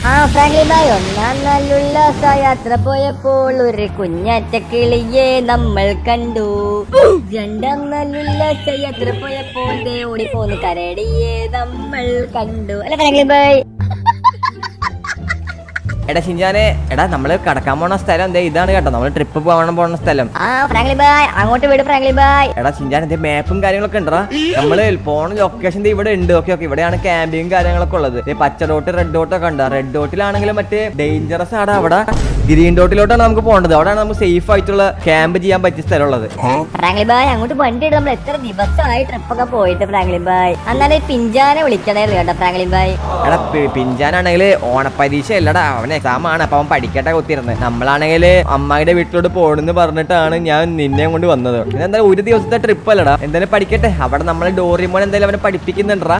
ആ Franklin bye ഒന്നാം നാളുള്ള യാത്ര പോയപ്പോൾ ഒരു കുഞ്ഞാറ്റ കിളിയെ നമ്മൾ കണ്ടു രണ്ടാം നാളുള്ള യാത്ര പോയപ്പോൾ ദേ ഓടിപ്പോന്ന് കരടിയെ നമ്മൾ കണ്ടു അല്ല ഫ്രാങ്ക്ലിൻ ബായ് എടാ ഷിൻജാനെ എടാ നമ്മള് കടക്കാൻ പോണ സ്ഥലം ദേ ഇതാണ് കേട്ടോ നമ്മള് ട്രിപ്പ് പോകാൻ പോണ സ്ഥലം ആ ഫ്രാങ്ക്ലിൻ ബായ് അങ്ങോട്ട് വിട് ഫ്രാങ്ക്ലിൻ ബായ് എടാ ഷിൻജാൻ എന്റെ മാപ്പും കാര്യങ്ങളൊക്കെ ഉണ്ടോ നമ്മള് പോണ ലൊക്കേഷൻ ദേ ഇവിടെ ഉണ്ട് ഓക്കെ ഓക്കെ ഇവിടെയാണ് ക്യാമ്പിങ് കാര്യങ്ങളൊക്കെ ഉള്ളത് ദേ പച്ച ഡോട്ട് റെഡ് ഡോട്ട് ഒക്കെ ഉണ്ട് റെഡ് ഡോട്ടിലാണെങ്കിലും മറ്റേ ഡേഞ്ചറസ് ആണ് അവിടെ ഗ്രീൻ ഡോട്ടിലോട്ടാണ് നമുക്ക് പോകേണ്ടത് അവിടെയാണ് നമുക്ക് സേഫ് ആയിട്ടുള്ള ക്യാമ്പ് ചെയ്യാൻ പറ്റിയ സ്ഥലമുള്ളത് ഫ്രാങ്ക്ലിൻ ബായ് അങ്ങോട്ട് വണ്ടി നമ്മൾ എത്ര ദിവസമായി ട്രിപ്പൊക്കെ പോയിട്ട് ഫ്രാങ്ക്ലിൻ ബായ് അന്നാലും പിഞ്ചാനെ വിളിക്കണായിരുന്നു കേട്ടോ ഫ്രാങ്ക്ലിൻ ബായ് എടാ പി- പിഞ്ചാനാണെങ്കിൽ ഓണപ്പരീക്ഷ അല്ലടാ അവൻ എക്സാം ആണ് അപ്പൊ അവൻ പഠിക്കട്ടെ കുത്തിയിരുന്നത് നമ്മളാണെങ്കിൽ അമ്മായിയുടെ വീട്ടിലോട്ട് പോണെന്ന് പറഞ്ഞിട്ടാണ് ഞാൻ നിന്നെ കൊണ്ട് വന്നത് ഇതെന്തായാലും ഒരു ദിവസത്തെ ട്രിപ്പ് അല്ലടാ എന്തായാലും പഠിക്കട്ടെ അവിടെ നമ്മൾ ഡോറിമോൻ എന്തായാലും അവനെ പഠിപ്പിക്കുന്നുണ്ടാ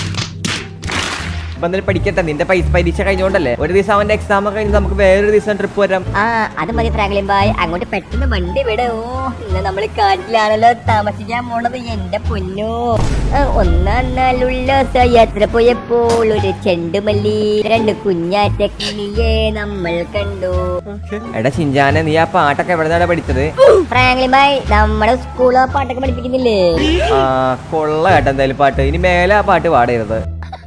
അപ്പൊ എന്തായാലും പഠിക്കട്ടെ നിന്റെ പൈസ പരീക്ഷ കഴിഞ്ഞോണ്ടല്ലേ ഒരു ദിവസം അവന്റെ എക്സാം ഒക്കെ കഴിഞ്ഞ് നമുക്ക് വേറൊരു ദിവസം ട്രിപ്പ് വരാം ആ അത് മതി ഫ്രാങ്ക്ലിൻ ബായ് അങ്ങോട്ട് പെട്ടെന്ന് വണ്ടി വിട ഓ ഇന്ന് നമ്മൾ കാട്ടിലാണല്ലോ താമസിക്കാൻ പോണത് എന്റെ പൊന്നോ ആ, ഒന്നാം നാളുള്ള യാത്ര പോയപ്പോൾ ഒരു ചെണ്ടുമല്ലി രണ്ട് കുഞ്ഞാറ്റ കിളിയെ നമ്മൾ കണ്ടു എടാ ചിഞ്ചാനെ നീ ആ പാട്ടൊക്കെ എവിടെ നിന്നാണ് പഠിച്ചത് ഫ്രാങ്ക്ലിൻ ബായ് നമ്മുടെ സ്കൂളിൽ പാട്ടൊക്കെ പഠിപ്പിക്കുന്നില്ലേ ആ കൊള്ള കേട്ടോ എന്തായാലും പാട്ട് ഇനി മേലെ ആ പാട്ട് പാടരുത്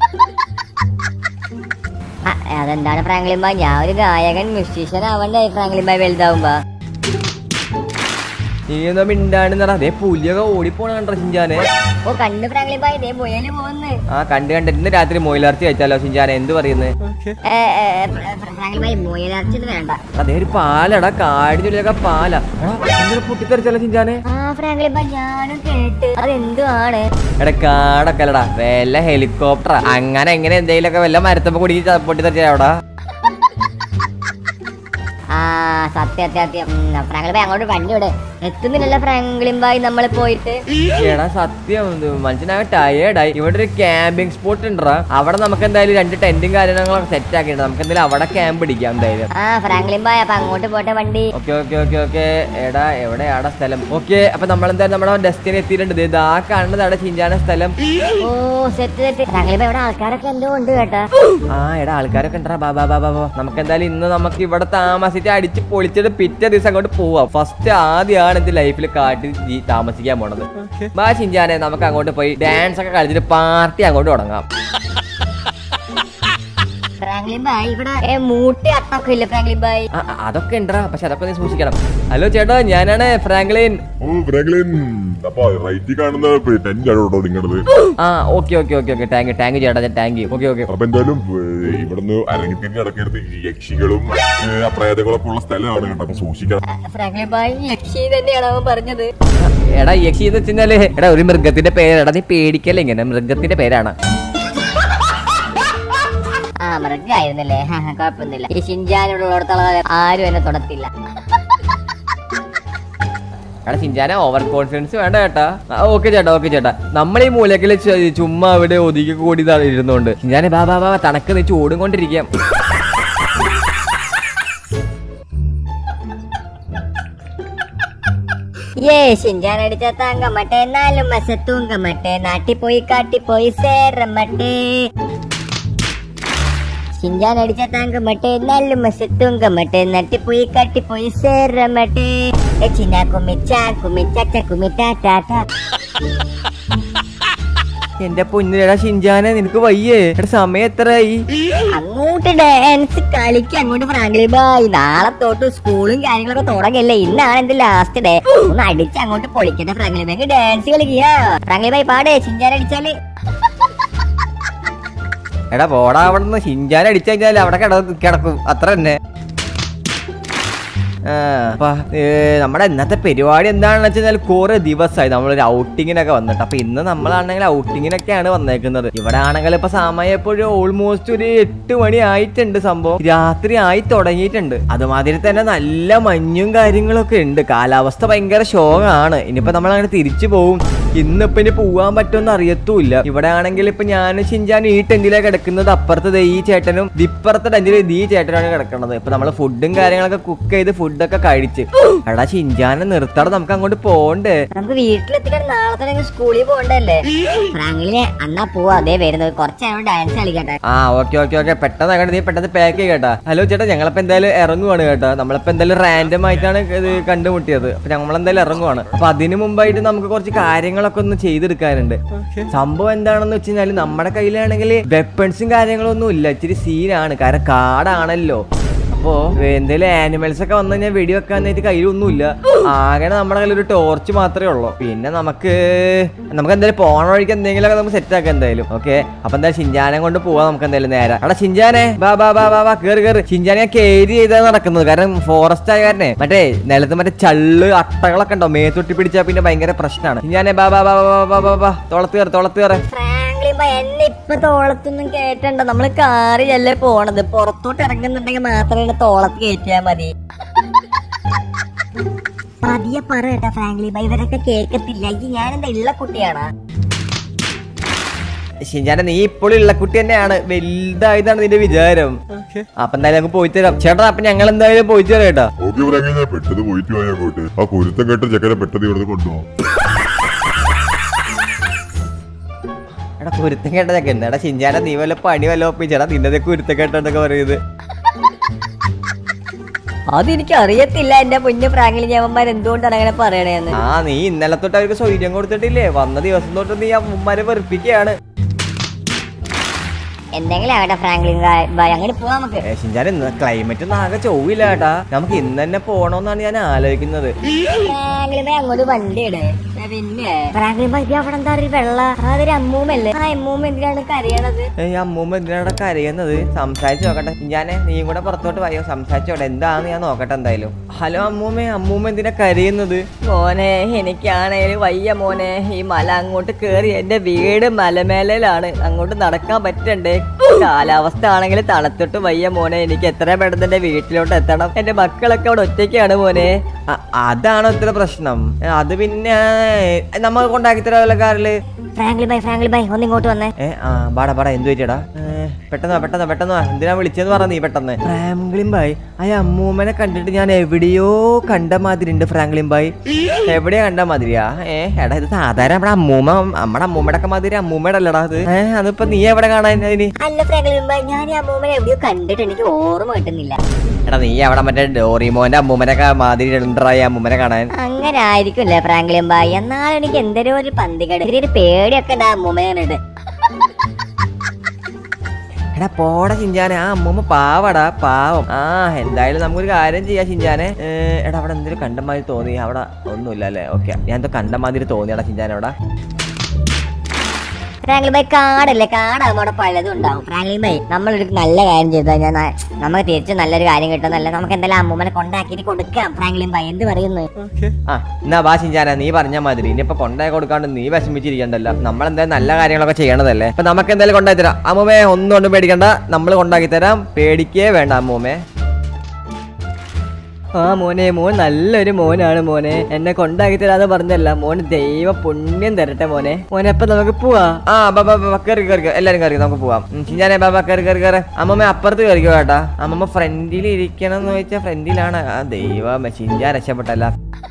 ആ, അതെന്താണ് ഫ്രാങ്ക്ലിൻ ബായ് ഞാൻ ഒരു ഗായകൻ മ്യൂസീഷ്യൻ ആവണ്ടേ ഫ്രാങ്ക്ലിൻ ബായ് വലുതാവുമ്പോ നീ ഒന്നും മിണ്ടാണെന്നടാ അതേ പുലിയൊക്കെ ഓടിപ്പോണ കണ്ടോ ചിഞ്ചാനെ ഓ കണ്ടു ഫ്രാങ്ക്ലിൻ ബായ് ഇതേ മുയല് പോകുന്നു ആ കണ്ട് കണ്ട് ഇന്ന് രാത്രി മൊയിലർച്ചി കഴിച്ചാലോ ചിഞ്ചാനെ എന്ത് പറയുന്നത് ഏ, ഏ, ഫ്ര- ഫ്ര- ഫ്രാങ്ക്ലിൻ ബായ് മുയലിറച്ചി വേണ്ട അതേ ഒരു പാലടാ കാടിനുള്ളിലൊക്കെ പാലാ എടാ, എന്തൊരു പൊട്ടിത്തെറിച്ചാലോ ചിഞ്ചാനെ ആ ഫ്രാങ്ക്ലിൻ ബായ് ഞാനും കേട്ട് അതെന്തുവാണ് എടാ കാടൊക്കെ അല്ലടാ വല്ല ഹെലികോപ്റ്ററാ അങ്ങനെ എങ്ങനെ എന്തെങ്കിലുമൊക്കെ വല്ല മരത്തമ്മ കുടുങ്ങി ച- പൊട്ടിത്തെറിച്ചാ അവിടെ ആ സത്യം സത്യം സത്യം ഉം, ഫ്രാങ്ക്ലിൻ ബായ് അങ്ങോട്ട് വണ്ടി വിട് എത്തുന്നില്ലല്ലോ ഫ്രാങ്ക്ലിൻ ബായ് നമ്മൾ പോയിട്ട് എടാ സത്യം ഇത് മനുഷ്യനാകെ ടയേർഡായി ഇവിടെ ഒരു ക്യാമ്പിംഗ് സ്പോട്ട് ഉണ്ടടാ അവിടെ നമുക്ക് എന്തായാലും രണ്ട് ടെന്റും കാര്യങ്ങളൊക്കെ സെറ്റ് ആക്കിയിട്ട് നമുക്ക് എന്തായാലും അവിടെ ക്യാമ്പ് പിടിക്കാം എന്തായാലും ആ ഫ്രാങ്ക്ലിൻ ബായ് അപ്പൊ അങ്ങോട്ട് പോട്ടെ വണ്ടി ഓക്കെ ഓക്കെ ഓക്കെ ഓക്കെ എടാ എവിടെയാടാ സ്ഥലം ഓക്കെ അപ്പൊ നമ്മൾ എന്തായാലും നമ്മുടെ ഡെസ്റ്റിനി എത്തിയിട്ടുണ്ട് ദേ ഇതാ കാണുന്നത് അവിടെ ചിഞ്ചാന സ്ഥലം ഓ സെറ്റ് സെറ്റ് ഫ്രാങ്ക്ലിൻ ബായ് ഇവിടെ ആൾക്കാരൊക്കെ എന്തോ ഉണ്ട് കേട്ടാ ആ എടാ ആൾക്കാരൊക്കെ ഉണ്ടാ ബാ ബാ ബാ ബാ ബാ. നമുക്ക് എന്തായാലും ഇന്ന് നമുക്ക് ഇവിടെ താമസിച്ച് അടിച്ച് പൊളിച്ചിട്ട് പിറ്റേ ദിവസം അങ്ങോട്ട് പോവാം ഫസ്റ്റ് ആദ്യമാണ് ഇത് ലൈഫിൽ കാട്ടി ജീ- താമസിക്കാൻ പോണത് ബാ ചിഞ്ചാനെ നമുക്ക് അങ്ങോട്ട് പോയി ഡാൻസ് ഒക്കെ കളിച്ചിട്ട് പാർട്ടി അങ്ങോട്ട് തുടങ്ങാം ഫ്രാങ്ക്ലിൻ ബായ് ഇവിടെ ഏ, മൂട്ടി അട്ടൊക്കെ ഇല്ല ഫ്രാങ്ക്ലിൻ ബായ് ആ, ആ, അതൊക്കെ ഉണ്ടാ പക്ഷെ അതൊക്കെ നീ സൂക്ഷിക്കണം ഹലോ ചേട്ടാ ഞാനാണ് ഫ്രാങ്ക്ലിൻ ഓ ഫ്രാങ്ക്ലിൻ അപ്പൊ റൈറ്റിൽ കാണുന്ന ടെന്റ് ആണ് കേട്ടോ നിങ്ങളത് ആ okay okay okay okay thank you thank you ചേട്ടാ താങ്ക് യു ഓക്കെ ഓക്കെ അപ്പൊ എന്തായാലും ഏ, ഇവിടുന്ന് അരങ്ങിത്തിരിഞ്ഞ് നടക്കരുത് ഈ യക്ഷികളും ഏ, ആ പ്രേതങ്ങളൊക്കെ ഉള്ള സ്ഥലമാണ് കേട്ടോ അപ്പൊ സൂക്ഷിക്കണം ഫ്രാങ്ക്ലിൻ ബായ് യക്ഷി തന്നെയാണ് അവൻ പറഞ്ഞത് എടാ യക്ഷി എന്ന് വെച്ചാല് എടാ ഒരു മൃഗത്തിന്റെ പേരെടാ നീ പേടിക്കല്ലേ ഇങ്ങനെ മൃഗത്തിന്റെ പേരാണ് ആ മൃഗായിരുന്നല്ലേ കുഴപ്പമൊന്നുമില്ല ഈ ഷിൻജാനുള്ളിടത്തോളം ആരും എന്നെ തൊടത്തില്ല എടാ ചിഞ്ചാന ഓവർ കോൺഫിഡൻസ് വേണ്ട ചേട്ടാ ഓക്കെ ചേട്ടാ ഓക്കെ ചേട്ടാ നമ്മൾ ഈ മൂലക്കില് ചു- ചുമ്മാ അവിടെ ഒതുക്കി കൂടി ഇതാ ഇരുന്നോണ്ട് ചിഞ്ചാനെ ബാ ബാ ബാ തണക്ക് നീ ചൂടും കൊണ്ടിരിക്കാം ഏ ഷിൻജാൻ അടിച്ച തങ്കമട്ടെ നാലും മസ തൂങ്കമട്ടെ നാട്ടിപ്പോയി കാട്ടിപ്പോയി സേറമട്ടെ ഷിൻജാൻ അടിച്ച തങ്കമട്ടെ നാലും മസ തൂങ്കമട്ടെ നട്ടിപ്പോയി കാട്ടിപ്പോയി സേറമട്ടെ ചിന്ന കുമിച്ച കുമിച്ച കുമിറ്റ ടാറ്റ എന്റെ പൊന്നിലെടാ ഷിൻജാനെ നിനക്ക് വയ്യേ എടാ സമയം എത്രയായി അങ്ങോട്ട് ഡാൻസ് കളിക്ക് അങ്ങോട്ട് ഫ്രാങ്ക്ലി ബായ് നാളെ തൊട്ട് സ്കൂളും കാര്യങ്ങളൊക്കെ തുടങ്ങിയല്ലേ ഇന്നാണ് എന്റെ ലാസ്റ്റ് ഡേ ഒന്ന് അടിച്ച് അങ്ങോട്ട് പൊളിക്കട്ടെ ഫ്രാങ്ക്ലി ബായ് ഡാൻസ് കളിക്കുക ഫ്രാങ്ക്ലി ബായ് പാടേ ചിഞ്ചാൻ അടിച്ചാല് എടാ പോടാ അവിടെ നിന്ന് ഷിൻജാൻ അടിച്ചു കഴിഞ്ഞാൽ അവിടെ കിട കിടക്കും അത്ര തന്നെ ആ, അപ്പൊ, ഏ, നമ്മുടെ ഇന്നത്തെ പരിപാടി എന്താണെന്ന് വെച്ചാൽ കുറെ ദിവസമായി നമ്മളൊരു ഔട്ടിങ്ങിനൊക്കെ വന്നിട്ട് അപ്പൊ ഇന്ന് നമ്മളാണെങ്കിൽ ഔട്ടിങ്ങിനൊക്കെയാണ് വന്നേക്കുന്നത് ഇവിടെ ആണെങ്കിൽ ഇപ്പൊ സമയം എപ്പോഴും ഓൾമോസ്റ്റ് ഒരു എട്ട് മണി ആയിട്ടുണ്ട് സംഭവം രാത്രി ആയി തുടങ്ങിയിട്ടുണ്ട് അതുമാതിരി തന്നെ നല്ല മഞ്ഞും കാര്യങ്ങളൊക്കെ ഉണ്ട് കാലാവസ്ഥ ഭയങ്കര ശോകമാണ് ഇനിയിപ്പോ നമ്മൾ അങ്ങനെ തിരിച്ചു പോകും ഇന്നിപ്പോ ഇനി പോവാൻ പറ്റുമെന്ന് അറിയത്തുമില്ല ഇവിടെ ആണെങ്കിൽ ഇപ്പൊ ഞാൻ ഷിൻജാൻ ഈ ടെന്റിലാണ് കിടക്കുന്നത് അപ്പുറത്ത് ദേ ഈ ചേട്ടനും ഇപ്പുറത്തെ ടെന്റിൽ ഈ ചേട്ടനാണ് കിടക്കുന്നത് ഇപ്പൊ നമ്മൾ ഫുഡും കാര്യങ്ങളൊക്കെ കുക്ക് ചെയ്ത് ഫുഡ് ഫുഡൊക്കെ കഴിച്ച് എടാ ഷിൻജാനെ നിർത്താതെ നമുക്ക് അങ്ങോട്ട് പോണ്ടേ നമുക്ക് വീട്ടിലെത്തിക്കാൻ നാളെ തന്നെ സ്കൂളിൽ പോകണ്ടല്ലേ ഫ്രാങ്കിലെ അന്നാ പോവാ അതേ വരുന്നത് കുറച്ചാണ് ഡാൻസ് കളിക്കട്ടെ ആ ഓക്കെ ഓക്കെ ഓക്കെ പെട്ടെന്ന് അങ്ങോട്ട് നീ പെട്ടെന്ന് പാക്ക് കേട്ടാ ഹലോ ചേട്ടാ ഞങ്ങളിപ്പോ എന്തായാലും ഇറങ്ങുവാണ് കേട്ടോ നമ്മളിപ്പോ എന്തായാലും റാൻഡം ആയിട്ടാണ് ഇത് കണ്ടുമുട്ടിയത് അപ്പൊ നമ്മളെന്തായാലും ഇറങ്ങുവാണ് അപ്പൊ അതിനു മുമ്പായിട്ട് നമുക്ക് കുറച്ച് കാര്യങ്ങളൊക്കെ ഒന്ന് ചെയ്തെടുക്കാനുണ്ട് സംഭവം എന്താണെന്ന് വെച്ച് കഴിഞ്ഞാൽ നമ്മുടെ കയ്യിലാണെങ്കിൽ വെപ്പൺസും കാര്യങ്ങളൊന്നും ഇല്ല ഇച്ചിരി സീനാണ് കാരണം കാടാണല്ലോ അപ്പോ എന്തെങ്കിലും ആനിമൽസ് ഒക്കെ വന്നു കഴിഞ്ഞാൽ വെടി വെക്കാനായിട്ട് കയ്യിലൊന്നുമില്ല ആകെ നമ്മുടെ കയ്യിൽ ഒരു ടോർച്ച് മാത്രമേ ഉള്ളൂ പിന്നെ നമുക്ക് നമുക്ക് എന്തായാലും പോണ വഴിക്ക് എന്തെങ്കിലുമൊക്കെ നമുക്ക് സെറ്റ് ആക്കാം എന്തായാലും ഓക്കെ അപ്പൊ എന്തായാലും ഷിൻജാനെ കൊണ്ട് പോവാം നമുക്ക് എന്തായാലും നേരെ അവിടെ ഷിൻജാനെ ബാ ബാ ബാ ബാ ബാ കേറി കേറി ഷിൻജാനെ ഞാൻ കേരി ചെയ്താ നടക്കുന്നത് കാരണം ഫോറസ്റ്റ് ആയ കാരണേ മറ്റേ നിലത്ത് മറ്റേ ചള്ള് അട്ടകളൊക്കെ ഉണ്ടോ മേത്തൊട്ടി പിടിച്ചാൽ പിന്നെ ഭയങ്കര പ്രശ്നമാണ് ഷിൻജാനെ ബാ ബാ ബാ ബാ ബാ ബാ ബാ തോളത്ത് കയറി തോളത്ത് കയറി ഫ്രാങ്ക്ലിൻ ബൈ എന്നെ ഇപ്പൊ തോളത്തൊന്നും കേട്ടണ്ട നമ്മള് കാറിലല്ലേ പോണത് പുറത്തോട്ട് ഇറങ്ങുന്നുണ്ടെങ്കിൽ മാത്രമേ എന്നെ തോളത്ത് കയറ്റിയാ മതി പതിയെ പറ കേട്ടാ ഫ്രാങ്ക്ലി ബൈ ഇവരൊക്കെ കേക്കത്തില്ല ഈ ഞാനെന്താ ഉള്ള കുട്ടിയാണാ ഷിൻജാനെ നീ ഇപ്പോഴും ഉള്ള കുട്ടി തന്നെയാണ് വലുതായതാണ് നിന്റെ വിചാരം അപ്പൊ എന്തായാലും നമുക്ക് പോയി തരാം ചേട്ടാ അപ്പൊ ഞങ്ങൾ എന്തായാലും പോയി തരാം കേട്ടോ ഓക്കെ പറയാൻ ഞാൻ പെട്ടെന്ന് പോയിട്ട് പോയാ അങ്ങോട്ട് ആ കുരുത്തം കേട്ട ചെക്കനെ പെട്ടെന്ന് ഇവിടുന്ന് കൊണ്ടുപോകാം എടാ കുരുത്തം കേട്ടതൊക്കെ എന്താടാ ഷിൻജാനെ നീ വല്ല പണി വല്ല ഒപ്പിച്ചടാ നിന്റെ കുരുത്തം കേട്ടതൊക്കെ പറയുന്നത് അതെനിക്ക് അറിയത്തില്ല എന്റെ കുഞ്ഞു ഫ്രാങ്ക്ലിൻ ഞാവന്മാർ എന്തുകൊണ്ടാണ് അങ്ങനെ പറയണേന്ന് ആ നീ ഇന്നലെ തൊട്ട് അവർക്ക് സൗകര്യം കൊടുത്തിട്ടില്ലേ വന്ന ദിവസം തൊട്ട് നീ ആ ഉമ്മാരെ വെറുപ്പിക്കുകയാണ് എന്തെങ്കിലും ആകട്ടെ ഫ്രാങ്ക്ലിൻ ബൈ അങ്ങനെ പോവാം നമുക്ക് ഏ, ഷിൻജാൻ ഇന്ന് ക്ലൈമറ്റ് ഒന്നും ആകെ ചോവില്ല കേട്ടാ നമുക്ക് ഇന്ന് തന്നെ പോണോന്നാണ് ഞാൻ ആലോചിക്കുന്നത് ഫ്രാങ്ക്ലിൻ ബൈ അങ്ങോട്ട് വണ്ടി ഇട് പിന്നെ ഫ്രാങ്ക്ലിൻ ബൈ ഇത് അവിടെ എന്താ ഒരു വെള്ള അതൊരു അമ്മൂമ്മല്ലേ ആ അമ്മൂമ്മ എന്തിനാണ് കരയണത് ഏ, ഈ അമ്മൂമ്മ എന്തിനാണ് കരയുന്നത് സംസാരിച്ച് നോക്കട്ടെ ഞാനേ നീയും കൂടെ പുറത്തോട്ട് വയ്യോ സംസാരിച്ചോട്ടെ എന്താന്ന് ഞാൻ നോക്കട്ടെ എന്തായാലും ഹലോ അമ്മൂമ്മ അമ്മൂമ്മ എന്തിനാ കരയുന്നത് മോനെ എനിക്കാണേലും വയ്യ മോനെ ഈ മല അങ്ങോട്ട് കേറി എന്റെ വീട് മലമേലാണ് അങ്ങോട്ട് നടക്കാൻ പറ്റണ്ടേ കാലാവസ്ഥ ആണെങ്കിൽ തണുത്തിട്ട് വയ്യ മോനെ എനിക്ക് എത്ര പെട്ടെന്ന് എന്റെ വീട്ടിലോട്ട് എത്തണം എന്റെ മക്കളൊക്കെ അവിടെ ഒറ്റയ്ക്കാണ് മോനെ അ- അതാണോ ഇത്ര പ്രശ്നം ഏ, അത് പിന്നെ ഏ, നമ്മൾ കൊണ്ടാക്കി തരാമല്ലോ കാറില് ഫ്രാങ്ക്ലി ബൈ ഫ്രാങ്ക്ലി ബൈ ഒന്ന് ഇങ്ങോട്ട് വന്നേ ഏ ആ പാടാ പാടാ എന്ത് പറ്റിയടാ ഏ, പെട്ടെന്ന് വാ, പെട്ടെന്ന് വാ, പെട്ടെന്ന് വാ. എന്തിനാ വിളിച്ചെന്ന് പറ നീ പെട്ടെന്ന് ഫ്രാങ്ക്ലിൻ ബായ് ആ അമ്മൂമ്മനെ കണ്ടിട്ട് ഞാൻ എവിടെയോ കണ്ട മാതിരി ഉണ്ട് ഫ്രാങ്ക്ലിൻ ബായ് എവിടെയാ കണ്ട മാതിരിയാ ഏ എടാ ഇത് സാധാരണ നമ്മുടെ അമ്മൂമ്മ നമ്മുടെ അമ്മൂമ്മയുടെ ഒക്കെ മാതിരി അമ്മൂമ്മയുടെ അല്ലടാ അത് ഏ അതിപ്പോ നീ എവിടെ കാണാൻ അതിന് അല്ല ഫ്രാങ്ക്ലി ബൈ ഞാൻ ഈ അമ്മൂമ്മനെ എവിടെയോ കണ്ടിട്ട് എനിക്ക് ഓർമ്മ കിട്ടുന്നില്ല എടാ നീ അവിടെ മറ്റേ ഡോറിമോന്റെ അമ്മൂമ്മനെ ഒക്കെ മാതിരി ഉണ്ടായി അമ്മൂമ്മനെ കാണാൻ അങ്ങനെ ആയിരിക്കുമല്ലേ ഫ്രാങ്ക്ലിൻ ബായ് എന്നാലും എനിക്ക് എന്തൊരു ഒരു പന്തികേട് ഇത്തിരി ഒരു പേടിയൊക്കെ ഉണ്ട് ആ അമ്മൂമ്മനെ കണ്ടിട്ട് എടാ പോടാ ചിഞ്ചാനെ ആ അമ്മൂമ്മ പാവടാ പാവം ആ എന്തായാലും നമുക്കൊരു കാര്യം ചെയ്യാം ചിഞ്ചാനെ ഏ, എടാ അവിടെ എന്തൊരു കണ്ടമാതിരി തോന്നി അവിടെ ഒന്നുമില്ല അല്ലേ ഓക്കെ ഞാൻ എന്തോ കണ്ടമാതിരി തോന്നിയടാ ചിഞ്ചാനെ അവിടെ ഫ്രാങ്ക്ലിൻ ബൈ കാടല്ലേ കാടാകുമ്പോൾ അവിടെ പലതും ഉണ്ടാവും ഫ്രാങ്ക്ലിൻ ബൈ നമ്മളൊരു നല്ല കാര്യം ചെയ്താൽ ഞാൻ നമുക്ക് തിരിച്ച് നല്ലൊരു കാര്യം കിട്ടുന്നല്ല നമുക്ക് എന്തായാലും അമ്മൂമ്മനെ കൊണ്ടാക്കിയിട്ട് കൊടുക്കാം ഫ്രാങ്ക്ലിൻ ബൈ എന്ത് പറയുന്നു ആ എന്നാ വാ ചിഞ്ചാന നീ പറഞ്ഞ മാതിരി ഇനിയിപ്പോ കൊണ്ടായി കൊടുക്കാണ്ട് നീ വിഷമിച്ചിരിക്കണ്ടല്ലോ നമ്മൾ എന്തായാലും നല്ല കാര്യങ്ങളൊക്കെ ചെയ്യണതല്ലേ അപ്പൊ നമുക്ക് എന്തായാലും കൊണ്ടാക്കി തരാം അമ്മൂമ്മേ ഒന്നും കൊണ്ടും പേടിക്കണ്ട നമ്മൾ കൊണ്ടാക്കി തരാം പേടിക്കേ വേണ്ട അമ്മൂമ്മേ ആ മോനെ മോൻ നല്ലൊരു മോനാണ് മോനെ എന്നെ കൊണ്ടാക്കി തരാന്ന് പറഞ്ഞല്ല മോന് ദൈവ പുണ്യം തരട്ടെ മോനെ മോനെ അപ്പൊ നമുക്ക് പോവാ ആ ബാ ബാ ബാ കയറി കയറി എല്ലാരും കയറി നമുക്ക് പോവാം ഉം, ചിഞ്ചാനെ ബാബാ കയറി കയറി കയറി അമ്മമ്മ അപ്പുറത്ത് കയറിക്കോ കേട്ടാ അമ്മമ്മ ഫ്രണ്ടിൽ ഇരിക്കണം എന്ന് ചോദിച്ചാൽ ഫ്രണ്ടിലാണ് ആ ദൈവമേ ചിഞ്ചാൻ രക്ഷപ്പെട്ടല്ല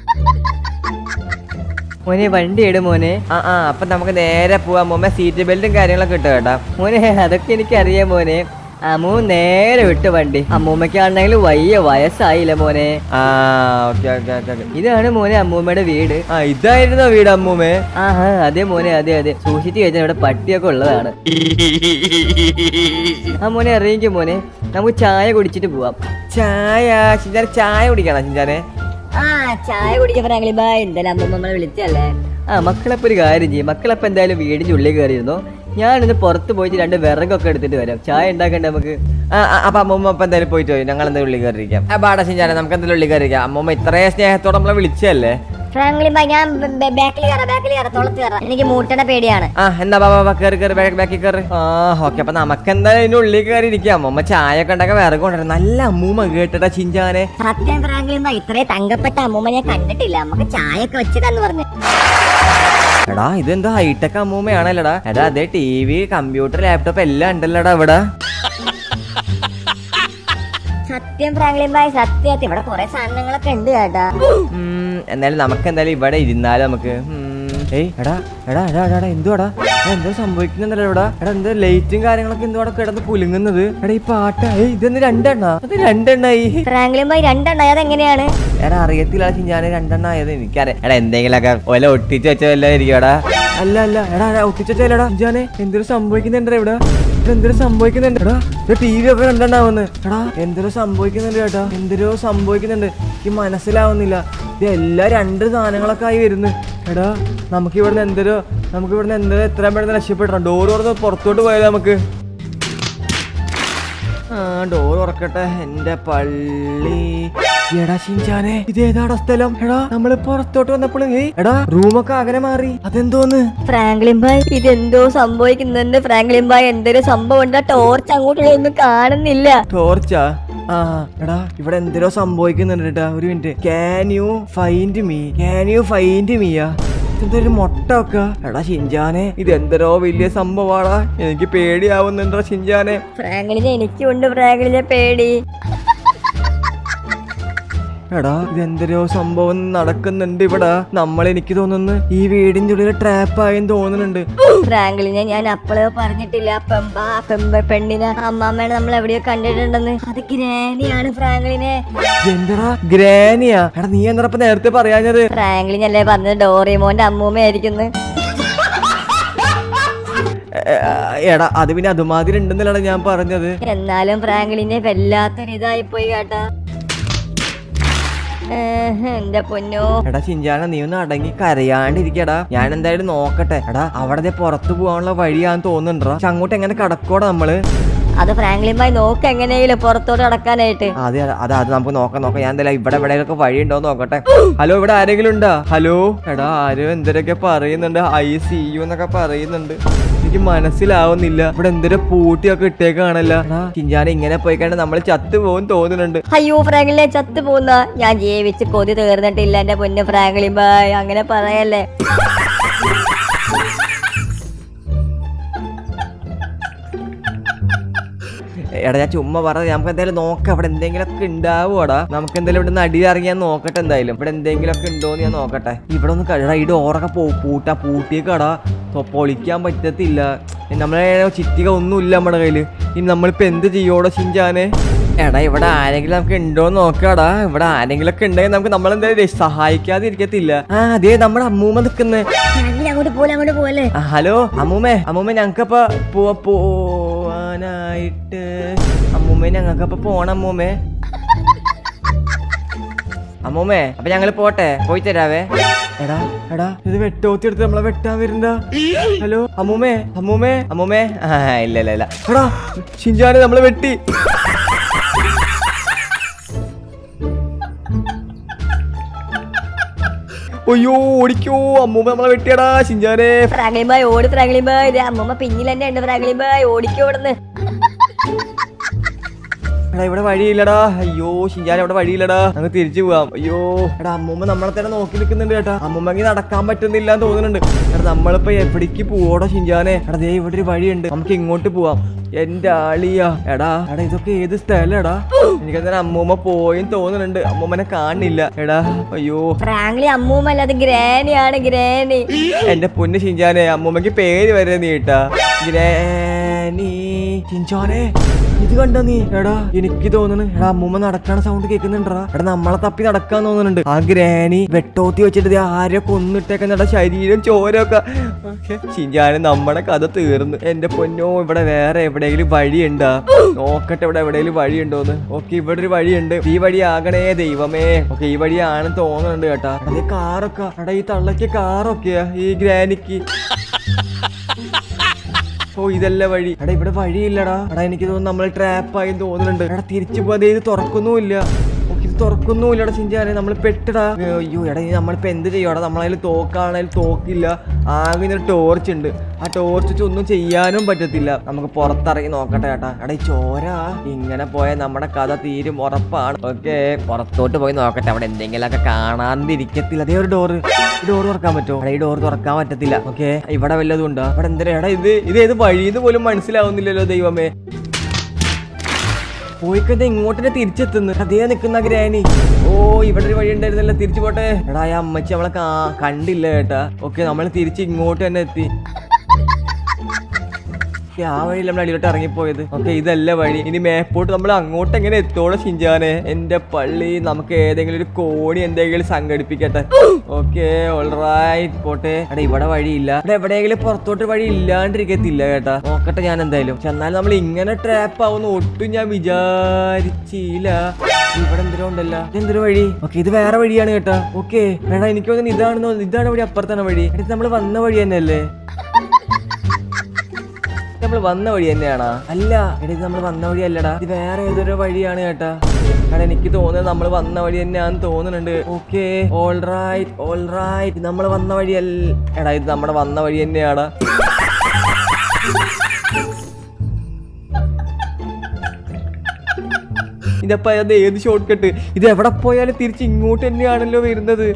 മോനെ വണ്ടി ഇട് മോനെ ആ ആ അപ്പൊ നമുക്ക് നേരെ പോവാം അമ്മമ്മ സീറ്റ് ബെൽറ്റും കാര്യങ്ങളൊക്കെ ഇട്ടോ കേട്ടാ മോനെ അതൊക്കെ എനിക്കറിയാം മോനെ അമ്മൂ നേരെ വിട്ട് വണ്ടി അമ്മൂമ്മയ്ക്കാണെങ്കിൽ വയ്യ വയസ്സായില്ല മോനെ ആ ഓക്കെ ഓക്കെ ഓക്കെ ഓക്കെ ഇതാണ് മോനെ അമ്മൂമ്മയുടെ വീട് ആ ഇതായിരുന്നോ വീട് അമ്മൂമ്മേ ആഹാ അതെ മോനെ അതെ അതെ സൂക്ഷിച്ചു കഴിഞ്ഞാൽ ഇവിടെ പട്ടിയൊക്കെ ഉള്ളതാണ് ആ മോനെ അറിയിക്കും മോനെ നമുക്ക് ചായ കുടിച്ചിട്ട് പോവാം ചായ ചിഞ്ചാനെ ചായ കുടിക്കണം ചിഞ്ചാനെ ആ ചായ കുടിക്കാൻ ഫ്രാങ്ക്ലിൻ ബൈ എന്തായാലും അമ്മൂമ്മ നമ്മളെ വിളിച്ചല്ലേ ആ മക്കളപ്പോ ഒരു കാര്യം ചെയ്യും മക്കളപ്പോ എന്തായാലും വീടിന്റെ ഉള്ളിൽ കയറിയിരുന്നു ഞാനിന്ന് പുറത്ത് പോയിട്ട് രണ്ട് വിറകൊക്കെ എടുത്തിട്ട് വരാം ചായ ഉണ്ടാക്കണ്ടേ നമുക്ക് ആ ആ, അപ്പൊ അമ്മൂമ്മ അപ്പൊ എന്തായാലും പോയിട്ട് പോയി ഞങ്ങൾ എന്തായാലും ഉള്ളിൽ കയറിയിരിക്കാം ആ ബാടാ ചിഞ്ചാനെ നമുക്ക് എന്തായാലും ഉള്ളിൽ കയറിയിരിക്കാം അമ്മൂമ്മ ഇത്രയും സ്നേഹത്തോടെ നമ്മളെ വിളിച്ചല്ലേ ഫ്രാങ്ക്ലിൻ ബൈ ഞാൻ ബാക്കിൽ കയറാം ബാക്കിൽ കയറാം തുളത്ത് കയറാം എനിക്ക് മൂട്ടണ പേടിയാണ് ആ എന്താ ബാബാ ബാ കയറി കയറി ബാക്ക് ബാക്കിൽ കയറി ആ ഓക്കെ അപ്പൊ നമുക്ക് എന്തായാലും ഇതിന്റെ ഉള്ളിൽ കയറി ഇരിക്കാം അമ്മൂമ്മ ചായ ഒക്കെ ഉണ്ടാക്കാൻ വിറക് കൊണ്ടുവരാം നല്ല അമ്മൂമ്മ കേട്ടടാ ചിഞ്ചാനെ സത്യം ഫ്രാങ്ക്ലിൻ ബൈ ഇത്രയും തങ്കപ്പെട്ട അമ്മൂമ്മ ഞാൻ കണ്ടിട്ടില്ല നമുക്ക് ചായ ഒക്കെ വെച്ചിട്ടാന്ന് പറഞ്ഞു എടാ ഇതെന്തോ ഹൈടെക് അമ്മൂമ്മയാണല്ലോടാ എടാ അതെ ടി വി കമ്പ്യൂട്ടർ ലാപ്ടോപ്പ് എല്ലാം ഉണ്ടല്ലോടാ ഇവിടെ സത്യം ഫ്രാങ്ക്ലിൻ ബായ് സത്യം ഇവിടെ കുറെ സാധനങ്ങളൊക്കെ ഉണ്ട് ചേട്ടാ ഉം, എന്നാലും നമുക്ക് എന്തായാലും ഇവിടെ ഇരുന്നാലും നമുക്ക് ഉം. ഏയ് എടാ എടാ എടാ എടാ എടാ എന്തുവാടാ എടാ, എന്തോ സംഭവിക്കുന്നുണ്ടല്ലോ ഇവിടെ എടാ എന്താ ലൈറ്റും കാര്യങ്ങളൊക്കെ എന്തുവാടെ കിടന്ന് കുലുങ്ങുന്നത് എടാ ഈ പാട്ട ഏയ് ഇതെന്ന് രണ്ടെണ്ണ അത് രണ്ടെണ്ണായി ഫ്രാങ്ക്ലിൻ ബായ് രണ്ടെണ്ണ അതെങ്ങനെയാണ് എടാ അറിയത്തില്ല ഞാൻ രണ്ടെണ്ണ ആയത് എനിക്കറിയാം എടാ എന്തെങ്കിലുമൊക്കെ ഓല ഒട്ടിച്ച് വെച്ച വല്ല ഇരിക്കടാ അല്ല അല്ല എടാ എടാ ഒട്ടിച്ച് വെച്ചാലടാ ജിഞ്ചാനെ എന്തൊരു സംഭവിക്കുന്നുണ്ട് ഇവിടെ ഇവിടെ എന്തൊരു സംഭവിക്കുന്നുണ്ട് എടാ ടി വി ഒക്കെ രണ്ടെണ്ണാവുന്നു എടാ എന്തൊരു സംഭവിക്കുന്നുണ്ട് ചേട്ടാ എന്തൊരു സംഭവിക്കുന്നുണ്ട് എനിക്ക് മനസ്സിലാവുന്നില്ല ഇത് എല്ലാ രണ്ട് സാധനങ്ങളൊക്കെ ആയി വരുന്നു എടാ നമുക്ക് ഇവിടുന്ന് എന്തൊരു നമുക്ക് ഇവിടുന്ന് എന്തൊരു എത്രയും പെട്ടെന്ന് രക്ഷപ്പെടണം ഡോർ തുറന്ന് പുറത്തോട്ട് പോയാലോ നമുക്ക് ആ ഡോർ തുറക്കട്ടെ എന്റെ പള്ളി എടാ ഷിൻചാനെ ഇത് ഏതാടാ സ്ഥലം എടാ നമ്മള് പുറത്തോട്ട് വന്നപ്പോൾ ഏയ് എടാ റൂമൊക്കെ അകലെ മാറി അതെന്തോന്ന് ഫ്രാങ്ക്ലിൻ ബായ് ഇതെന്തോ സംഭവിക്കുന്നുണ്ട് ഫ്രാങ്ക്ലിൻ ബായ് എന്തൊരു സംഭവം ഉണ്ട് ടോർച്ച് അങ്ങോട്ടുള്ള ഒന്നും കാണുന്നില്ല ടോർച്ചാ ആ എടാ ഇവിടെ എന്തോ സംഭവിക്കുന്നുണ്ട് കേട്ടാ ഒരു minute can you find me can you find മീയാ ഇതെന്തൊരു മുട്ട ഒക്കെ എടാ ഷിൻജാനെ ഇത് എന്തരോ വലിയ സംഭവമാടാ എനിക്ക് പേടിയാവുന്നുണ്ടോ ഷിൻജാനെ ഫ്രാങ്ക്ലിനെ എനിക്കുണ്ട് ഫ്രാങ്ക്ലിനെ പേടി എടാ ഇതെന്തരോ സംഭവം നടക്കുന്നുണ്ട് ഇവിടെ നമ്മൾ എനിക്ക് തോന്നുന്നു ഈ വീടിന്റെ ഉള്ളിൽ ട്രാപ്പ് ആയെന്ന് തോന്നുന്നുണ്ട് ഫ്രാങ്ക്ലിനെ ഞാൻ അപ്പോഴേ പറഞ്ഞിട്ടില്ല ആ പെമ്പ ആ പെമ്പ പെണ്ണിനെ അമ്മാമ്മേനെ നമ്മൾ എവിടെയോ കണ്ടിട്ടുണ്ടെന്ന് അത് ഗ്രാനിയാണ് ഫ്രാങ്ക്ലിനെ എന്തടാ ഗ്രാനിയാ എടാ നീ എന്താ നേരത്തെ പറയാഞ്ഞത് ഫ്രാങ്ക്ലിൻ അല്ലേ പറഞ്ഞത് ഡോറിമോന്റെ അമ്മൂമ്മയായിരിക്കുന്നു എ, എ, എടാ അത് പിന്നെ അതുമാതിരി ഉണ്ടെന്നല്ലാണ് ഞാൻ പറഞ്ഞത് എന്നാലും ഫ്രാങ്ക്ലിനെ വല്ലാത്തൊരു ഇതായി പോയി കേട്ടാ ഏഹ്, എന്റെ പൊന്നോ എടാ ചിഞ്ചാന നീ ഒന്ന് അടങ്ങി കരയാണ്ടിരിക്കടാ ഞാൻ എന്തായാലും നോക്കട്ടെ എടാ അവിടെ ദേ പുറത്തു പോകാനുള്ള വഴിയാന്ന് തോന്നുന്നുണ്ടോ പക്ഷെ അങ്ങോട്ട് എങ്ങനെ കടക്കോടാ നമ്മള് അത് ഫ്രാങ്ക്ലിൻ ബായ് നോക്ക് എങ്ങനെയെങ്കിലും പുറത്തോട്ട് കടക്കാനായിട്ട് അതെ അതെ അത് അത് നമുക്ക് നോക്കാം നോക്കാം ഞാൻ എന്തായാലും ഇവിടെ എവിടെയൊക്കെ വഴി ഉണ്ടോ നോക്കട്ടെ ഹലോ ഇവിടെ ആരെങ്കിലും ഉണ്ടോ ഹലോ എടാ ആരും എന്തൊക്കെ പറയുന്നുണ്ട് ഐ സി യു എന്നൊക്കെ പറയുന്നുണ്ട് എനിക്ക് മനസ്സിലാവുന്നില്ല ഇവിടെ എന്തൊരു പൂട്ടിയൊക്കെ ഇട്ടേക്കാണല്ലോ എടാ ചിഞ്ചാന ഇങ്ങനെ പോയി കണ്ട് നമ്മൾ ചത്തു പോകും തോന്നുന്നുണ്ട് അയ്യോ ഫ്രാങ്ക്ലിനെ ചത്തു പോകുന്ന ഞാൻ ജീവിച്ച് കൊതി തീർന്നിട്ടില്ല എന്റെ പൊന്ന് ഫ്രാങ്ക്ലിൻ ബായ് അങ്ങനെ പറയല്ലേ എടാ ഞാൻ ചുമ്മാ പറഞ്ഞത് നമുക്ക് എന്തായാലും നോക്കാം ഇവിടെ എന്തെങ്കിലുമൊക്കെ ഉണ്ടാവുമോടാ നമുക്ക് എന്തായാലും ഇവിടെ നിന്ന് അടി ഇറങ്ങി ഞാൻ നോക്കട്ടെ എന്തായാലും ഇവിടെ എന്തെങ്കിലുമൊക്കെ ഉണ്ടോന്ന് ഞാൻ നോക്കട്ടെ ഇവിടെ ഒന്ന് കഴിയടാ ഈ ഡോറൊക്കെ പോ പൂട്ടാ പൂട്ടിയേക്കടാ തൊ- പൊളിക്കാൻ പറ്റത്തില്ല നമ്മളെ ചിറ്റിക ഒന്നുമില്ല നമ്മുടെ കയ്യിൽ ഇനി നമ്മളിപ്പോ എന്ത് ചെയ്യോടോ ചിഞ്ചാനെ എടാ ഇവിടെ ആരെങ്കിലും നമുക്ക് ഉണ്ടോന്ന് നോക്കാടാ ഇവിടെ ആരെങ്കിലും ഒക്കെ ഉണ്ടെങ്കിൽ നമുക്ക് നമ്മളെന്തായാലും സഹായിക്കാതെ ഇരിക്കത്തില്ല ആ അതെ നമ്മുടെ അമ്മൂമ്മ നിക്കുന്നത് ഫ്രാങ്ക്ലിൻ അങ്ങോട്ട് പോലെ അങ്ങോട്ട് പോലെ ആ, ഹലോ അമ്മൂമ്മേ അമ്മൂമ്മ ഞങ്ങക്കപ്പ പോവാ പോവാനായിട്ട് അമ്മൂമ്മേ ഞങ്ങക്കപ്പ പോണം അമ്മൂമ്മേ അമ്മൂമ്മേ അപ്പൊ ഞങ്ങള് പോട്ടെ പോയി തരാവേ എടാ എടാ ഇത് വെട്ടോത്തി എടുത്ത് നമ്മളെ വെട്ടാൻ വരുന്നുണ്ടാ ഹലോ അമ്മൂമ്മേ അമ്മൂമ്മേ അമ്മൂമ്മേ ആ ഇല്ല ഇല്ല ഇല്ല എടാ ഷിഞ്ചാനെ നമ്മളെ വെട്ടി അയ്യോ ഓടിക്കോ അമ്മൂമ്മ നമ്മളെ വെട്ടിയടാ ഷിഞ്ചാനെ ഫ്രാങ്ക്ലിൻ ബായ് ഓടി ഫ്രാങ്ക്ലിൻ ബായ് ഇത് അമ്മമ്മ പിന്നിൽ തന്നെ ഉണ്ട് ഫ്രാങ്ക്ലിൻ ബായ് ഓടിക്കോ ഇവിടുന്ന് എടാ ഇവിടെ വഴിയില്ലടാ അയ്യോ ഷിഞ്ചാൻ ഇവിടെ വഴിയില്ലടാ നമുക്ക് തിരിച്ചു പോവാം അയ്യോ എടാ അമ്മൂമ്മ നമ്മളെ തന്നെ നോക്കി നിൽക്കുന്നുണ്ട് കേട്ടാ അമ്മൂമ്മക്ക് നടക്കാൻ പറ്റുന്നില്ല എന്ന് തോന്നുന്നുണ്ട് എടാ നമ്മളിപ്പോ എവിടേക്ക് പോവോടാ ഷിഞ്ചാനെ എടാ ദേ ഇവിടെ ഒരു വഴിയുണ്ട് നമുക്ക് ഇങ്ങോട്ട് പോവാം എന്റെ ആളിയാ എടാ എടാ ഇതൊക്കെ ഏത് സ്ഥലടാ എനിക്കെന്തായാലും അമ്മൂമ്മ പോയും തോന്നുന്നുണ്ട് അമ്മൂമ്മനെ കാണില്ല എടാ അയ്യോ ഫ്രാങ്ക്ലി അമ്മൂമ്മ അല്ല അത് ഗ്രാനിയാണ് ഗ്രാനി എന്റെ പൊന്ന് ഷിഞ്ചാനെ അമ്മൂമ്മക്ക് പേര് വരെ നീട്ടാ ഗ്രാനി ഷിഞ്ചാനെ ഇത് കണ്ടോ നീ എടാ എനിക്ക് തോന്നുന്നു എടാ അമ്മൂമ്മ നടക്കണ സൗണ്ട് കേൾക്കുന്നുണ്ടാ എടാ നമ്മളെ തപ്പി നടക്കാൻ തോന്നുന്നുണ്ട് ആ ഗ്രാനി വെട്ടോത്തി വെച്ചിട്ട് ദേ ആരെ കൊന്നിട്ടേക്കുന്നുണ്ടാ ശരീരം ചോരൊക്കെ ഷിഞ്ചാനെ നമ്മുടെ കഥ തീർന്നു എന്റെ പൊന്നോ ഇവിടെ വേറെ എവിടെയെങ്കിലും വഴിയുണ്ടാ നോക്കട്ടെ ഇവിടെ എവിടെയെങ്കിലും വഴിയുണ്ടോന്ന് ഓക്കെ ഇവിടെ ഒരു വഴിയുണ്ട് ഈ വഴി ആകണേ ദൈവമേ ഓക്കെ ഈ വഴിയാണെന്ന് തോന്നുന്നുണ്ട് കേട്ടാ അതേ കാറൊക്കെ എടാ ഈ തള്ളക്ക് കാറൊക്കെയാ ഈ ഗ്രാനിക്ക് ഓ ഇതല്ല വഴി എടാ ഇവിടെ വഴിയില്ലടാ എടാ എനിക്ക് തോന്നുന്നു നമ്മൾ ട്രാപ്പായി തോന്നുന്നുണ്ട് എടാ തിരിച്ചു പോകാതെ ഇത് തുറക്കുന്നുമില്ല ഓക്കെ ഇത് തുറക്കുന്നുമില്ലടാ ചിഞ്ചാനെ നമ്മൾ പെട്ടടാ ഏ, അയ്യോ എടാ ഇനി നമ്മളിപ്പോ എന്ത് ചെയ്യോടാ നമ്മളതിൽ തോക്കാണെങ്കിൽ തോക്കില്ല ആകെ ഒരു ടോർച്ച് ഉണ്ട് ആ ടോർച്ച് വെച്ച് ഒന്നും ചെയ്യാനും പറ്റത്തില്ല നമുക്ക് പുറത്തിറങ്ങി നോക്കട്ടെ ചേട്ടാ എടാ ഈ ചോര ഇങ്ങനെ പോയാൽ നമ്മുടെ കഥ തീരും ഉറപ്പാണ് ഓക്കെ പുറത്തോട്ട് പോയി നോക്കട്ടെ അവിടെ എന്തെങ്കിലുമൊക്കെ കാണാതിരിക്കത്തില്ല അതേ ഒരു ഡോറ് ഈ ഡോർ തുറക്കാൻ പറ്റുമോ എടാ ഈ ഡോർ തുറക്കാൻ പറ്റത്തില്ല ഓക്കെ ഇവിടെ വല്ലതും ഉണ്ടോ അവിടെ എന്താ എടാ ഇത് ഇത് ഏത് വഴിന്ന് പോലും മനസ്സിലാവുന്നില്ലല്ലോ ദൈവമേ പോയിക്കത് ഇങ്ങോട്ട് തന്നെ തിരിച്ചെത്തുന്നു അതേ നിക്കുന്ന ഗ്രാനി ഓ ഇവിടെ ഒരു വഴി ഉണ്ടായിരുന്നല്ലോ തിരിച്ചു പോട്ടെ എടാ ആ അമ്മച്ചി നമ്മളെ കാ- കണ്ടില്ല കേട്ടാ ഓക്കെ നമ്മൾ തിരിച്ച് ഇങ്ങോട്ട് തന്നെ എത്തി ഓക്കേ, ആ വഴി നമ്മൾ അടിയിലോട്ട് ഇറങ്ങിപ്പോയത് ഓക്കെ ഇതല്ല വഴി ഇനി മേപ്പോട്ട് നമ്മൾ അങ്ങോട്ട് എങ്ങനെ എത്തോളം ചിഞ്ചാനെ എന്റെ പള്ളി നമുക്ക് ഏതെങ്കിലും ഒരു കോണി എന്തെങ്കിലും സംഘടിപ്പിക്കട്ടെ ഓക്കെ ഓൾറൈറ്റ് പോട്ടെ എടാ ഇവിടെ വഴിയില്ല ഇവിടെ എവിടെയെങ്കിലും പുറത്തോട്ട് വഴി ഇല്ലാണ്ടിരിക്കത്തില്ല കേട്ടാ നോക്കട്ടെ ഞാൻ എന്തായാലും പക്ഷെ എന്നാലും നമ്മൾ ഇങ്ങനെ ട്രാപ്പ് ആവുന്ന ഒട്ടും ഞാൻ വിചാരിച്ചില്ല ഇവിടെ എന്തിനോ ഉണ്ടല്ലോ ഇതെന്തൊരു വഴി ഓക്കെ ഇത് വേറെ വഴിയാണ് കേട്ടാ ഓക്കെ എടാ എനിക്ക് തോന്നുന്നു ഇതാണെന്ന് തോന്നുന്നു ഇതാണ് വഴി അപ്പുറത്താണ് വഴി ഇത് നമ്മൾ വന്ന വഴി തന്നെയല്ലേ നമ്മൾ വന്ന വഴി തന്നെയാണാ അല്ല എടാ ഇത് നമ്മൾ വന്ന വഴി അല്ലടാ ഇത് വേറെ ഏതൊരു വഴിയാണ് കേട്ടാ എടാ എനിക്ക് തോന്നുന്നത് നമ്മൾ വന്ന വഴി തന്നെയാന്ന് തോന്നുന്നുണ്ട് okay all right all right നമ്മൾ വന്ന വഴി അല്ല എടാ ഇത് നമ്മുടെ വന്ന വഴി തന്നെയാടാ ഇതപ്പോ അത് ഏത് ഷോർട്ട് കട്ട് ഇത് എവിടെ പോയാലും തിരിച്ച് ഇങ്ങോട്ട് തന്നെയാണല്ലോ വരുന്നത്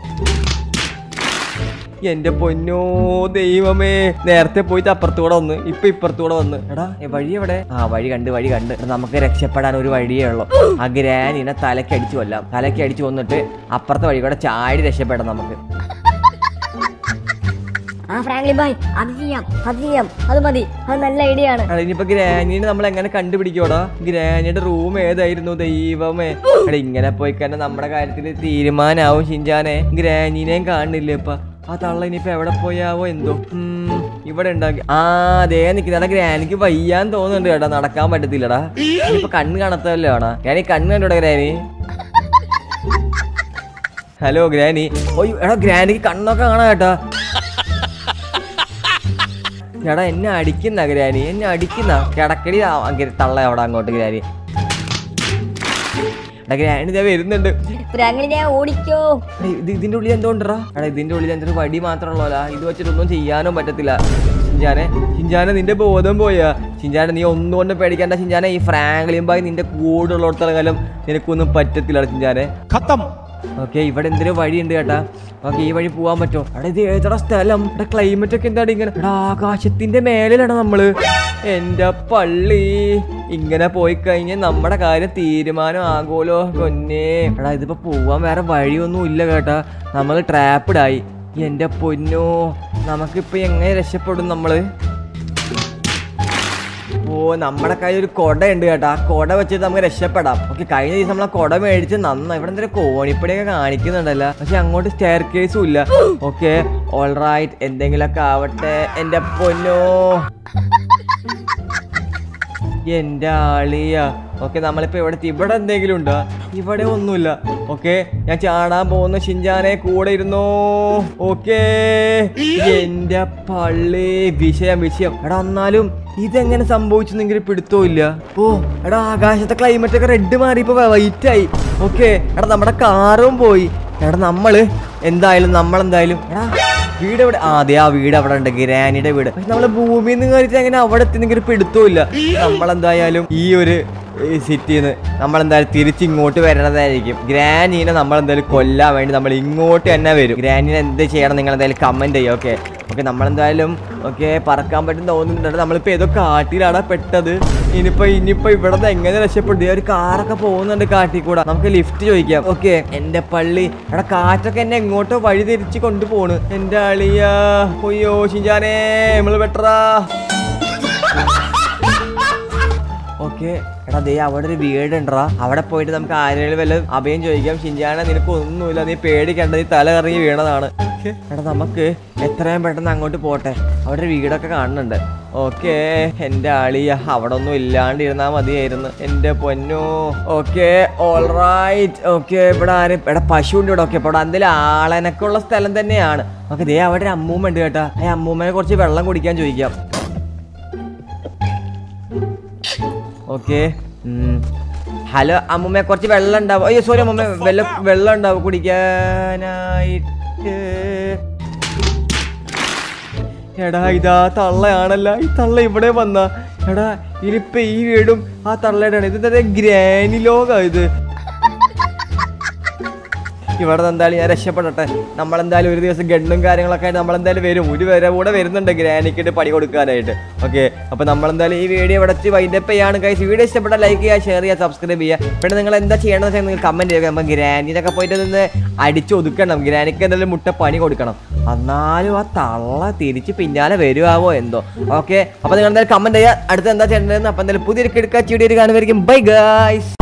എന്റെ പൊന്നോ ദൈവമേ നേരത്തെ പോയിട്ട് അപ്പുറത്തൂടെ വന്ന് ഇപ്പൊ ഇപ്പുറത്തൂടെ വന്ന് എടാ ഏ, വഴി എവിടെ ആ വഴി കണ്ട് വഴി കണ്ട് എടാ, നമുക്ക് രക്ഷപ്പെടാൻ ഒരു വഴിയേ ഉള്ളൂ ആ ഗ്രാനിനെ തലക്ക് അടിച്ചു കൊല്ലാം തലക്ക് അടിച്ചു കൊന്നിട്ട് അപ്പുറത്തെ വഴി കൂടെ ചാടി രക്ഷപ്പെടാം നമുക്ക് ആ ഫ്രാങ്ക്ലിൻ ബായ് അത് ചെയ്യാം അത് ചെയ്യാം അത് മതി അത് നല്ല ഐഡിയ ആണ് എടാ ഇനിയിപ്പോ ഗ്രാനിനെ നമ്മൾ എങ്ങനെ കണ്ടുപിടിക്കോടാ ഗ്രാനിയുടെ റൂം ഏതായിരുന്നു ദൈവമേ എടാ ഇങ്ങനെ പോയി കഴിഞ്ഞാൽ നമ്മുടെ കാര്യത്തിൽ തീരുമാനാവും ഷിഞ്ചാനെ ഗ്രാനിനെയും കാണുന്നില്ല ഇപ്പൊ ആ തള്ള ഇനിയിപ്പോ എവിടെ പോയാവോ എന്തോ ഉം, ഇവിടെ ഉണ്ടാക്കി ആ അതേ നിൽക്കുന്ന ഗ്രാനിക്ക് വയ്യാൻ തോന്നുന്നുണ്ട് കേട്ടാ നടക്കാൻ പറ്റത്തില്ലടാ ഇനിയിപ്പോ കണ്ണ് കാണത്തല്ലോ ആടാ ഗ്രാനി കണ്ണ് കണ്ടോടാ ഗ്രാനി ഹലോ ഗ്രാനി ഓയ് എടാ ഗ്രാനിക്ക് കണ്ണൊക്കെ കാണാം കേട്ടാ എടാ എന്നെ അടിക്കുന്ന ഗ്രാനി എന്നെ അടിക്കുന്ന കിടക്കടി ആ ഗ- തള്ള അവിടെ അങ്ങോട്ട് ഗ്രാനി എടാ ഗ്രാനി ഇതാ വരുന്നുണ്ട് ഫ്രാങ്ക്ലിനെ ഓടിക്കോ എടാ, ഇത് ഇതിന്റെ ഉള്ളിൽ എന്തോണ്ടറാ എടാ ഇതിന്റെ ഉള്ളിൽ എന്തൊരു വടി മാത്രമുള്ളതാ ഇത് വെച്ചിട്ടൊന്നും ചെയ്യാനോ പറ്റത്തില്ല ചിഞ്ചാനെ ചിഞ്ചാനെ നിന്റെ ബോധം പോയാ ചിഞ്ചാനെ നീ ഒന്നുകൊണ്ട് പേടിക്കണ്ട ചിഞ്ചാനെ ഈ ഫ്രാങ്ക്ലിൻ ബായ് നിന്റെ കൂടുള്ളിടത്തോളം കാലം നിനക്കൊന്നും പറ്റത്തില്ല ചിഞ്ചാനെ ഓക്കെ ഇവിടെ എന്തൊരു വഴിയുണ്ട് കേട്ടാ ഓക്കെ ഈ വഴി പോവാൻ പറ്റുമോ അവിടെ ഇത് ഏതടാ സ്ഥലം ഇവിടെ ക്ലൈമറ്റ് ഒക്കെ എന്താണ് ഇങ്ങനെ എടാ ആകാശത്തിന്റെ മേലിലാണ് നമ്മള് എന്റെ പള്ളി ഇങ്ങനെ പോയി കഴിഞ്ഞാൽ നമ്മുടെ കാര്യം തീരുമാനം ആകുമല്ലോ കൊന്നേ എടാ ഇതിപ്പോ പോവാൻ വേറെ വഴിയൊന്നും ഇല്ല കേട്ടാ നമ്മൾ ട്രാപ്പിഡായി എന്റെ പൊന്നോ നമുക്കിപ്പോ എങ്ങനെ രക്ഷപ്പെടും നമ്മള് ഓ നമ്മുടെ കയ്യിൽ ഒരു കൊട ഉണ്ട് കേട്ടോ ആ കൊട വെച്ചിട്ട് നമുക്ക് രക്ഷപ്പെടാം ഓക്കെ കഴിഞ്ഞ ദിവസം നമ്മളെ കൊട മേടിച്ച് നന്നായി ഇവിടെ എന്തൊരു കോണിപ്പടിയൊക്കെ കാണിക്കുന്നുണ്ടല്ലോ പക്ഷെ അങ്ങോട്ട് സ്റ്റെയർ കേസും ഇല്ല ഓക്കെ ഓൾ റൈറ്റ് എന്തെങ്കിലുമൊക്കെ ആവട്ടെ എന്റെ പൊന്നോ എന്റെ ആളിയ ഓക്കെ നമ്മളിപ്പോ ഇവിടെ എത്തി. ഇവിടെ എന്തെങ്കിലും ഉണ്ടോ ഇവിടെ ഒന്നുമില്ല ഓക്കെ ഞാൻ ചാടാൻ പോകുന്ന ഷിഞ്ചാനെ കൂടെ ഇരുന്നോ ഓക്കെ എന്റെ പള്ളി വിഷയം വിഷയം എടാ എന്നാലും ഇതെങ്ങനെ സംഭവിച്ചെന്നെങ്കിൽ പിടുത്തമില്ല ഓ എടാ ആകാശത്തെ ക്ലൈമറ്റ് ഒക്കെ റെഡ് മാറി ഇപ്പൊ വൈറ്റ് ആയി ഓക്കെ എടാ നമ്മുടെ കാറും പോയി എടാ നമ്മള് എന്തായാലും നമ്മളെന്തായാലും എടാ വീട് എവിടെ ആ അതെ ആ വീട് അവിടെ ഉണ്ട് ഗ്രാനിയുടെ വീട് പക്ഷെ നമ്മള് ഭൂമിയിൽ നിന്ന് കയറിയിട്ട് അങ്ങനെ അവിടെ എത്തിനെങ്കിൽ പിടുത്തമില്ല നമ്മളെന്തായാലും ഈ ഒരു സിറ്റിന്ന് നമ്മളെന്തായാലും തിരിച്ച് ഇങ്ങോട്ട് വരണതായിരിക്കും ഗ്രാനീനെ നമ്മളെന്തായാലും കൊല്ലാൻ വേണ്ടി നമ്മൾ ഇങ്ങോട്ട് തന്നെ വരും ഗ്രാനീനെ എന്ത് ചെയ്യണം നിങ്ങൾ എന്തായാലും കമന്റ് ചെയ്യും ഓക്കെ ഓക്കെ നമ്മളെന്തായാലും ഓക്കെ പറക്കാൻ പറ്റും തോന്നുന്നുണ്ട് നമ്മളിപ്പോ ഏതോ കാട്ടിലാണ് പെട്ടത് ഇനിയിപ്പോ ഇനിയിപ്പോ ഇവിടെ നിന്ന് എങ്ങനെ രക്ഷപ്പെടും ദേ ഒരു കാറൊക്കെ പോകുന്നുണ്ട് കാട്ടിൽ കൂടെ നമുക്ക് ലിഫ്റ്റ് ചോദിക്കാം ഓക്കെ എന്റെ പള്ളി എടാ കാറ്റൊക്കെ എന്നെ എങ്ങോട്ടോ വഴി തിരിച്ച് കൊണ്ടുപോണ് എന്റെ അളിയാ ഒയ്യോ ഷിഞ്ചാനേ നമ്മള് പെട്ടറാ ഓക്കെ എടാ ദേ അവിടെ ഒരു വീടുണ്ടാ അവിടെ പോയിട്ട് നമുക്ക് ആരെങ്കിലും വല്ല അഭയം ചോദിക്കാം ഷിഞ്ചാന നിനക്ക് ഒന്നുമില്ല നീ പേടിക്കണ്ട നീ തല കറങ്ങി വീണതാണ് എടാ നമുക്ക് എത്രയും പെട്ടെന്ന് അങ്ങോട്ട് പോട്ടെ അവിടെ ഒരു വീടൊക്കെ കാണുന്നുണ്ട് ഓക്കെ എന്റെ ആളിയ അവിടെ ഒന്നും ഇല്ലാണ്ട് ഇരുന്നാ മതിയായിരുന്നു എന്റെ പൊന്നോ ഓക്കെ ഓൾ റൈറ്റ് ഓക്കെ ഇവിടെ ആരും ഇവിടെ പശു ഉണ്ട് ഇവിടെ ഓക്കെ ഇവിടെ എന്തെങ്കിലും ആളനക്കുള്ള സ്ഥലം തന്നെയാണ് ഓക്കെ ദേ അവിടെ ഒരു അമ്മൂമ്മ ഉണ്ട് കേട്ടാ ആ അമ്മൂമ്മനെ കുറച്ച് വെള്ളം കുടിക്കാൻ ചോദിക്കാം ഓക്കെ ഹലോ അമ്മൂമ്മ കുറച്ച് വെള്ളം ഉണ്ടാവും അയ്യോ സോറി അമ്മൂമ്മ വെള്ളം വെള്ളം ഉണ്ടാവും കുടിക്കാനായിട്ട് എടാ ഇതാ തള്ളയാണല്ല ഈ തള്ള ഇവിടെ വന്ന എടാ ഇനിയിപ്പൊ ഈ വീടും ആ തള്ളയുടെ ആണ് ഇത് ഗ്രാനി ലോക ഇത് ഇവിടെ നിന്ന് എന്തായാലും ഞാൻ രക്ഷപ്പെടട്ടെ നമ്മളെന്തായാലും ഒരു ദിവസം ഗണ്ണും കാര്യങ്ങളൊക്കെ ആയിട്ട് നമ്മളെന്തായാലും വരും ഒരു വരെ കൂടെ വരുന്നുണ്ട് ഗ്രാനിക്കിട്ട് പണി കൊടുക്കാനായിട്ട് ഓക്കെ അപ്പോൾ നമ്മളെന്തായാലും ഈ വീഡിയോ ഇവിടെ വെച്ച് വൈൻഡപ്പ് ചെയ്യാണ് കൈസ് വീഡിയോ ഇഷ്ടപ്പെട്ട ലൈക്ക് ചെയ്യുക ഷെയർ ചെയ്യുക സബ്സ്ക്രൈബ് ചെയ്യുക പിന്നെ നിങ്ങൾ എന്താ ചെയ്യണമെന്ന് വെച്ചാൽ നിങ്ങൾ കമൻറ്റ് ചെയ്യുക നമ്മൾ ഗ്രാനിനൊക്കെ പോയിട്ട് നിന്ന് അടിച്ചൊതുക്കണം ഗ്രാനിക്ക് എന്തായാലും മുട്ട പണി കൊടുക്കണം എന്നാലും ആ തള്ള തിരിച്ച് പിന്നാലെ വരുവാവോ എന്തോ ഓക്കെ അപ്പോൾ നിങ്ങൾ എന്തായാലും കമൻറ്റ് ചെയ്യുക അടുത്ത എന്താ ചെയ്യേണ്ടതെന്ന് അപ്പോൾ എന്തായാലും പുതിയൊരു കിടക്കാച്ചി വീഡിയോ കാണുമായിരിക്കും ബൈ ഗായ്സ്